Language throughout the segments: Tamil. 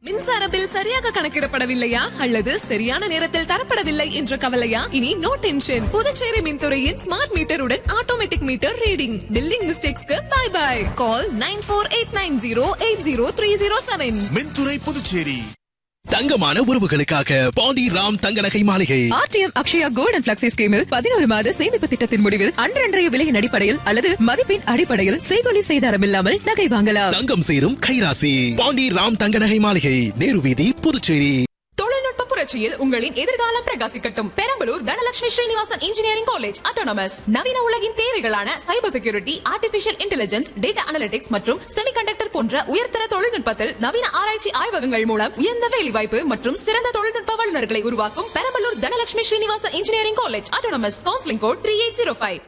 மின்சார பில் சரியாக கணக்கிடப்படவில்லையா அல்லது சரியான நேரத்தில் தரப்படவில்லை என்ற கவலையா இனி நோ டென்ஷன் புதுச்சேரி மின்துறையின் ஸ்மார்ட் மீட்டருடன் ஆட்டோமேட்டிக் மீட்டர் ரீடிங் பில்லிங் மிஸ்டேக்ஸ்க்கு bye bye call nine four eight nine zero eight zero three zero seven மின்துறை புதுச்சேரி தங்கமான உறவுகளுக்காக பாண்டி ராம் தங்க நகை மாளிகை RTM Akshaya gold and flexi ஸ்கீமில் பதினோரு மாத சேமிப்பு திட்டத்தின் முடிவில் அன்றன்றைய விலையின் அடிப்படையில் அல்லது மதிப்பின் அடிப்படையில் செய்கொலி செய்தாரம் இல்லாமல் நகை வாங்கலாம் தங்கம் சேரும் கைராசி பாண்டி ராம் தங்க நகை மாளிகை நேரு வீதி புதுச்சேரி தொழில்நுட்ப புரட்சியில் உங்களின் எதிர்காலம் பிரகாசிக்கட்டும் Perambalur Dhanalakshmi Srinivasan engineering college autonomous நவீன உலகின் தேவைகளான cyber security artificial intelligence data analytics மற்றும் செமிகண்டக்டர் போன்ற உயர்தர தொழில்நுட்பத்தில் நவீன ஆராய்ச்சி ஆய்வகங்கள் மூலம் உயர்ந்த வேலைவாய்ப்பு மற்றும் சிறந்த தொழில்நுட்ப வல்லுநர்களை உருவாக்கும் Perambalur Dhanalakshmi Srinivasan engineering college autonomous counselling code three eight zero five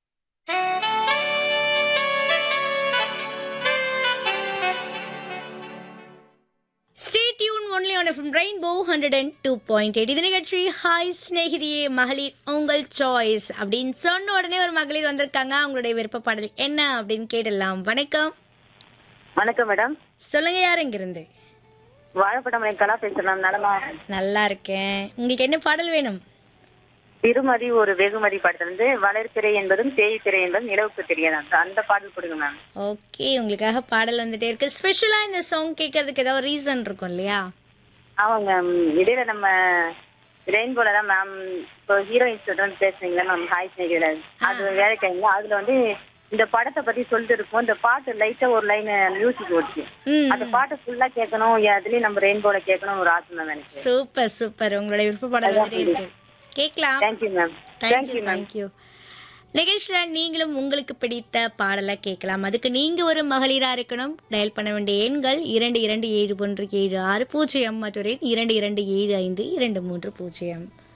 stay tuned only on FM Rainbow hundred and two point eight இது நிகழ்ச்சி ஹாய் ஸ்நேகிதியே மகளிர் உங்கள் சாய்ஸ் அப்படின்னு சொன்ன உடனே ஒரு மகளிர் வந்திருக்காங்க அவங்களுடைய விருப்ப பாடல் என்ன அப்படின்னு கேடலாம் வணக்கம் வணக்கம் மேடம் சொல்லுங்க யார் இங்கிருந்து வாழைப்படம் கலா பேசலாம் நலமா நல்லா இருக்கேன் உங்களுக்கு என்ன பாடல் வேணும் திருமதி ஒரு வெகுமதி படத்துல இருந்து வளர்பிறை என்பதும் தேய்பிறை என்பதும் நிலவுக்கு தெரியாது அந்த பாடல் கொடுங்க மேம் ஓகே உங்களுக்காக பாடல் வந்துட்டே இருக்கு ஸ்பெஷலா இந்த சாங் கேட்கறதுக்கு ஏதாவது ரீசன் இருக்கும் இல்லையா ஆமாங்க மேம் இடையில நம்ம ரெயின்போல தான் மேம் இப்போ ஹீரோயின் சொல்றேன் பேசுறீங்களா மேம் ஹாய் ஸ்நேகிதர் அது வேலை டைம்ல அதுல வந்து இந்த படத்தை பத்தி சொல்லிட்டு இருக்கோம் இந்த பாட்டு லைட்டா ஒரு லைன் மியூசிக் ஓடிச்சு ம் அந்த பாட்டு ஃபுல்லா கேட்கணும் அதுலயும் நம்ம ரெயின்போல கேட்கணும் ஒரு ஆசை மேம் எனக்கு சூப்பர் சூப்பர் உங்களுடைய விருப்ப பாடல் வந்துட்டே இருக்கு கேட்கலாம் thank you ma'am thank you thank you ma'am thank you நிகழ்ச்சியில் நீங்களும் உங்களுக்கு பிடித்த பாடலை கேட்கலாம் அதுக்கு நீங்க ஒரு மகளிரா இருக்கணும் டயல் பண்ண வேண்டிய எண்கள் இரண்டு இரண்டு ஏழு ஒன்று ஏழு ஆறு பூஜ்ஜியம் மற்றும் இரண்டு இரண்டு ஏழு ஐந்து இரண்டு மூன்று பூஜ்ஜியம்